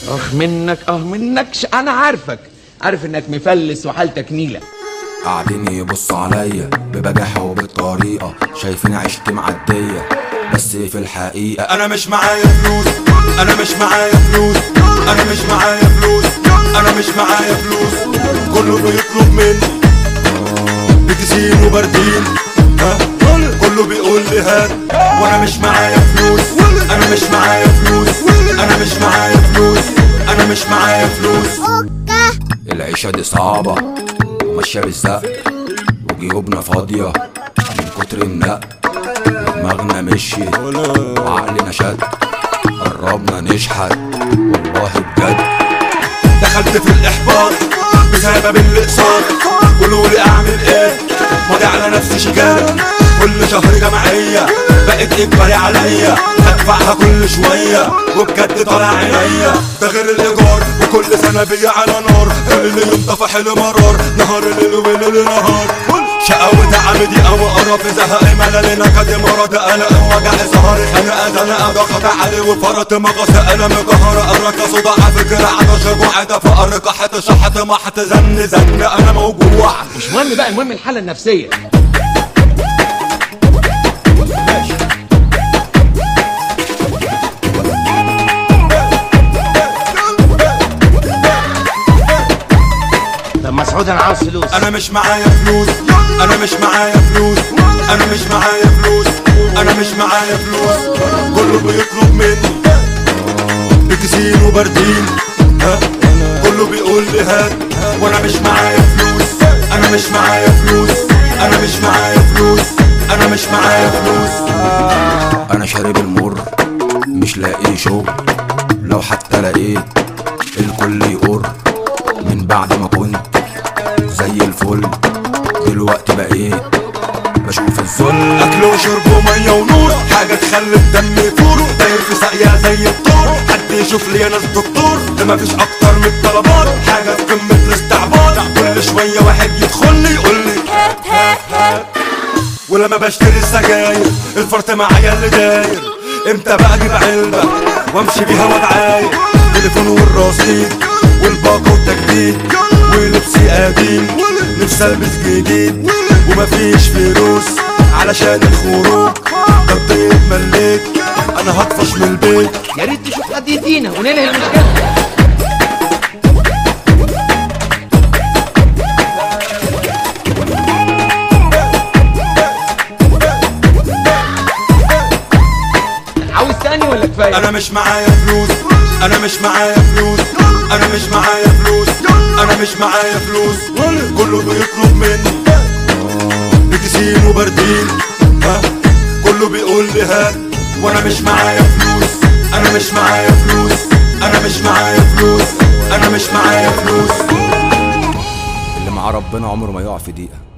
اه منك اه منكش انا عارفك عارف انك مفلس وحالتك نيله قاعدين يبصوا عليا ببجاحة وبالطريقة شايفين عيشتي معدية بس في الحقيقة انا مش معايا فلوس انا مش معايا فلوس انا مش معايا فلوس انا مش معايا فلوس كله بيطلب مني بكسين وبردين ها كله بيقول لي هات وانا مش معايا فلوس انا مش معايا فلوس انا مش معايا فلوس انا مش معايا فلوس العيشة دي صعبة وماشية بالزق وجيوبنا فاضية من كتر النق دماغنا مشيت وعقلنا شد قربنا نشحت والله بجد دخلت في الاحباط بسبب الاقساط قولوا لي اعمل ايه ماضي على نفسي شيكات كل شهر جمعية بقت اجباري عليا ادفعها كل شوية وبجد طالع عينيا ده غير الايجار وكل سنة بيا على نار اللي يوم طفح المرار نهار الليل وليل نهار شقاوة عمدي او قرف زهقي ملل نكد مرض قلق وجع سهر خنقة زنقة ضغط علي وفرط مغص ألم قهر أرك صداع فكرة عطش جوع ده فقر قحط شحط محط زن زن أنا موجوع مش مهم بقى المهم الحاله النفسيه طب مسعود انا عاوز فلوس انا مش معايا فلوس انا مش معايا فلوس انا مش معايا فلوس انا مش معايا فلوس كله بيطلب مني بكسين وبردين ها كله بيقول لي هات وانا مش معايا فلوس انا مش معايا فلوس انا مش معايا فلوس انا مش معايا فلوس انا شارب المر مش لاقي شغل لو حتى لقيت الكل يقر من بعد ما كنت زي الفل دلوقتي بقيت بشوف الذل اكل وشرب وميه ونور حاجه تخلي الدم يفور داير في ساقيه زي الطور حد يشوف لي انا الدكتور ده مفيش اكتر من الطلبات حاجه في قمه الاستعباط كل شويه واحد يدخل لي يقول لي ولما بشتري السجاير الفرط معايا اللي داير امتى بقى اجيب علبه وامشي بيها واتعاير تليفون والرصيد والباقه والتجديد ولبسي قديم نفسي البس جديد ومفيش فلوس علشان الخروج قضيت مليت انا هطفش من البيت يا ريت تشوف قضيتينا وننهي المشكله عاوز تاني ولا كفايه انا مش معايا فلوس انا مش معايا فلوس انا مش معايا فلوس انا مش معايا فلوس كله بيطلب مني بكسين وبردين ها كله بيقول لي هات وانا مش معايا فلوس انا مش معايا فلوس انا مش معايا فلوس انا مش معايا فلوس اللي مع ربنا عمره ما يقع في دقيقة